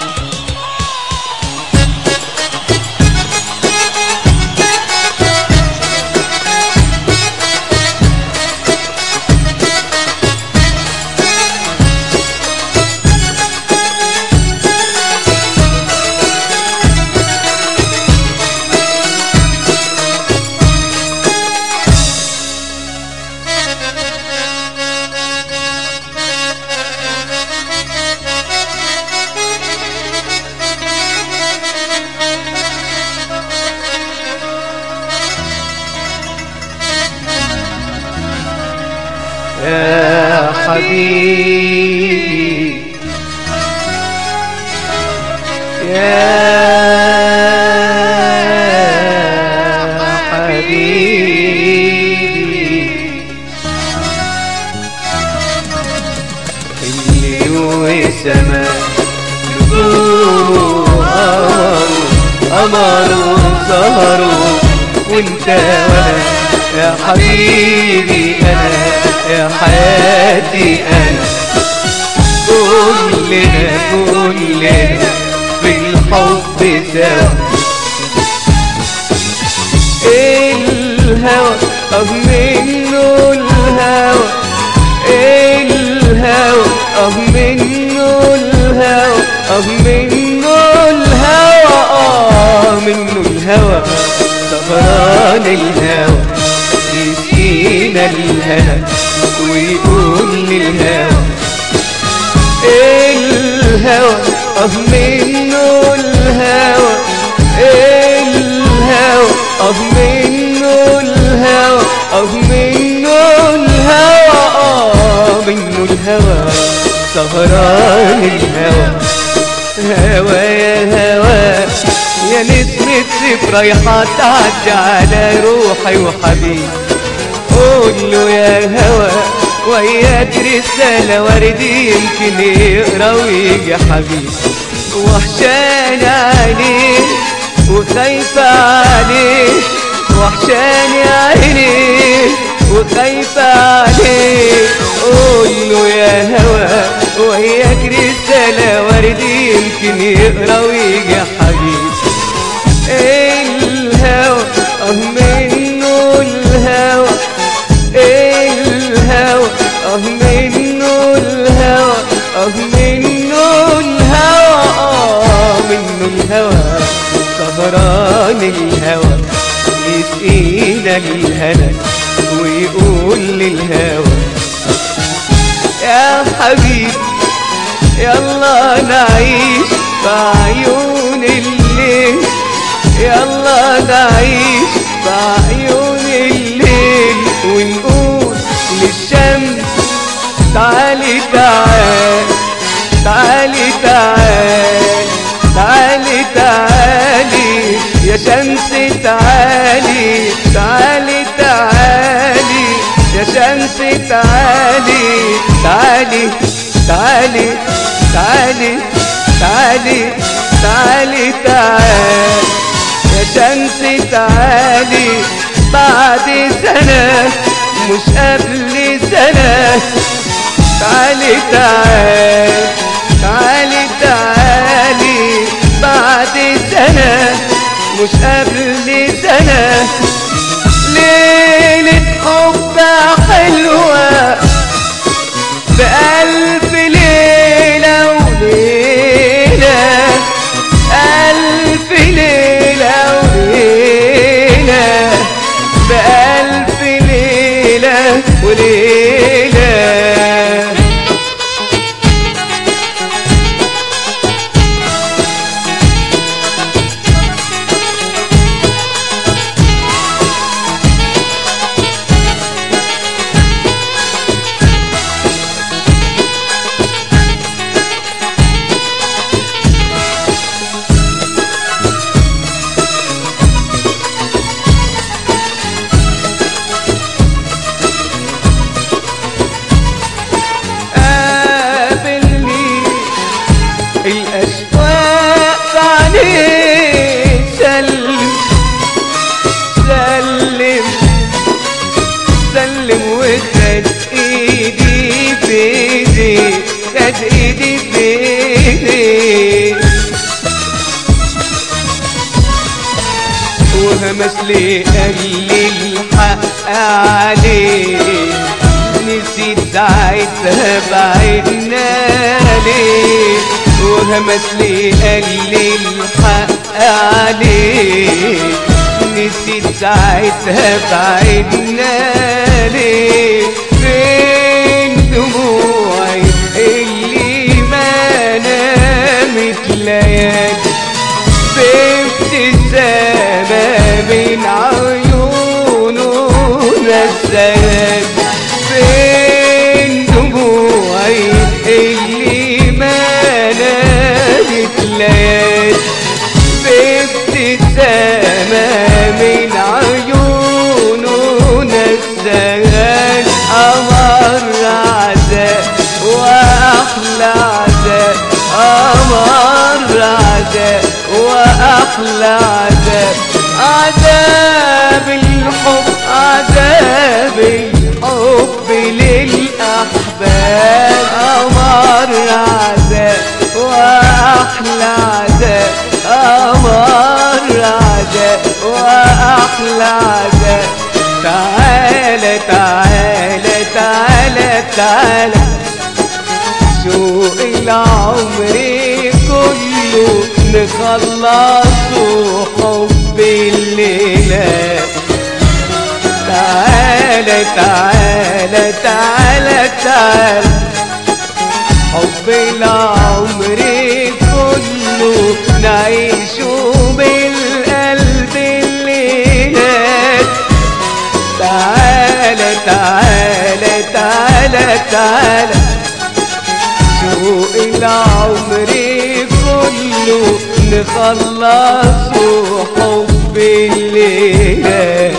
يا حبيبي يا حبيبي اللي وسماء نجوم قمروا سهروا وانت وانا يا حبيبي انا يا حياتي انا كلنا كلنا في الحب سوا الهوى اه منه الهوى الهوى اه منه الهوى اه منه الهوى اه منه الهوى سهران الهوى يسقينا الهنا ويقول للهوى الهوى اه منه الهوى الهوى اه منه الهوى اه منه الهوى اه منه الهوى سهران الهوى هوى يا هوى يا نسمة سيف رايحة تعدي على روحي وحبيبي قول له يا هوى وياك رسالة وردي يمكن يقرا ويجي حبيبي وحشاني عليه وخايفة عليه وحشاني عينيه وخايفة عليه قول له يا هوى وياك رسالة وردي يمكن يقرا ويجي حبيبي الهوى اه منه الهوى الهوى اه منه الهوى اه منه الهوى اه منه الهوى سهران الهوى يسقينا الهنا ويقول للهوى يا حبيبي يلا نعيش بعيون الليل يلا نعيش بعيون الليل ونقول للشمس تعالي تعال تعالي تعال تعالي تعالي يا شمس تعالي تعالي تعالي يا شمس تعالي تعالي تعالي تعالي تعالي تعالي تعالي يا شمس تعالي بعد سنة مش قبل سنة تعالي تعالي تعالي تعالي بعد سنة مش قبل سنة ليلة حب حلوة بألف ليلة وليلة ألف ليلة وليلة بألف ليلة وليلة وهمس لي قال لي الحق عليه نسيت ساعتها بعدنا ليه وهمس لي قال لي الحق عليه نسيت ساعتها بعدنا ليه فين دموعي اللي ما نامت ليالي بابتسامة من عيونه نسيت فين دموعي اللي ما نامت ليالي بابتسامة من عيونه نسيت أمر عذاب وأحلى عذاب أمر عذاب وأحلى عذاب عذاب الحب عذاب الحب للأحباب أمر عذاب وأحلى عذاب أمر عذاب وأحلى عذاب تعالى تعالى تعالى تعالى سوق العمر كله نخلصه حب الليلة تعالى تعالى تعالى تعالى حب العمر كله نعيشه بالقلب الليلة تعالى تعالى تعالى تعالى سوق العمر كله نخلصه حب الليلة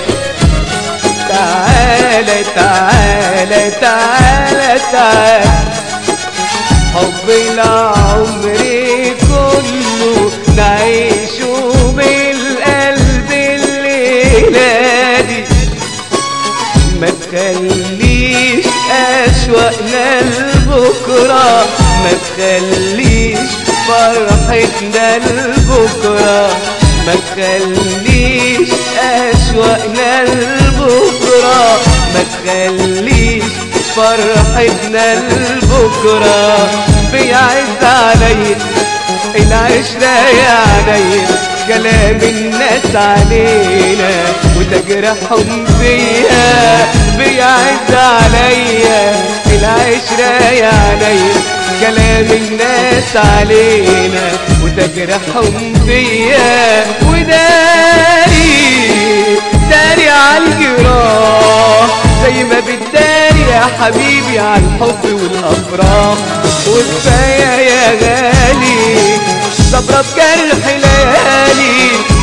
تعالى تعالى تعالى تعالى حب العمر كله نعيشه بالقلب الليلة دي ما تخليش أشواقنا لبكرة ما تخليش فرحتنا لبكرة ما تخليش أشواقنا لبكرة ما تخليش فرحتنا لبكرة بيعز عليا العشرة يا عينيا كلام الناس علينا وتجرحهم فيا بيعز عليا العشرة يا عينيا كلام الناس علينا وتجرحهم فيا وداري داري عالجراح زي ما بتداري يا حبيبي على الحب والافراح وكفايه يا غالي صبرة بجرح ليالي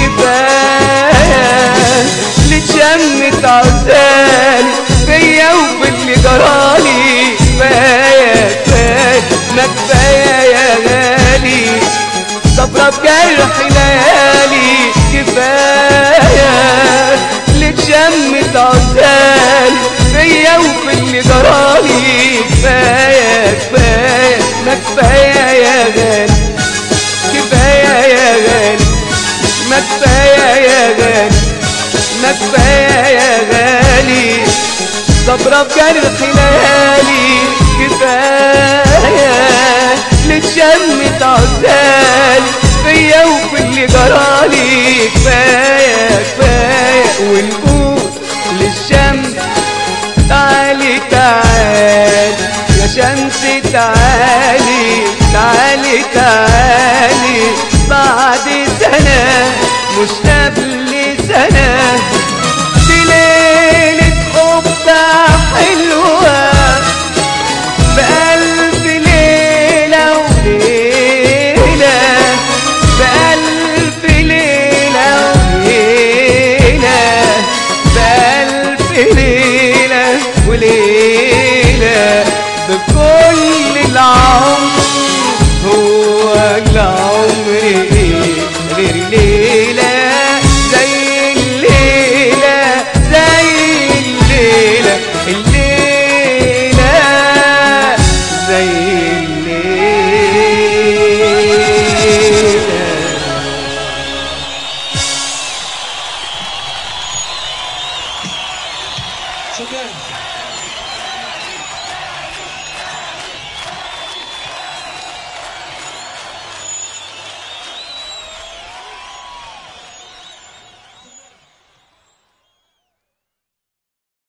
كفايه اللي اتشمت عزالي فيا وفي اللي جرالي كفايه كفايه ما كفايه يا غالي صبرة بجرح ليالي كفايه اللي اتشمت عزالي فيا وفي اللي جرالي كفايه كفايه ما كفايه يا غالي كفايه يا غالي ما كفايه يا غالي ما كفايه يا غالي صبرة بجرح ليالي كفايه لتشمت عزالي فيا وفي اللي جرالي كفايه كفايه ونقول للشمس تعالي تعالي يا شمس تعالي تعالي تعالي بعد سنة مش قبل سنة دي ليلة حب حلوة بألف ليلة وليلة بألف ليلة وليلة بألف ليلة وليلة بكل العمر هو العمر غير ليلة زي الليلة زي الليلة الليلة شكرا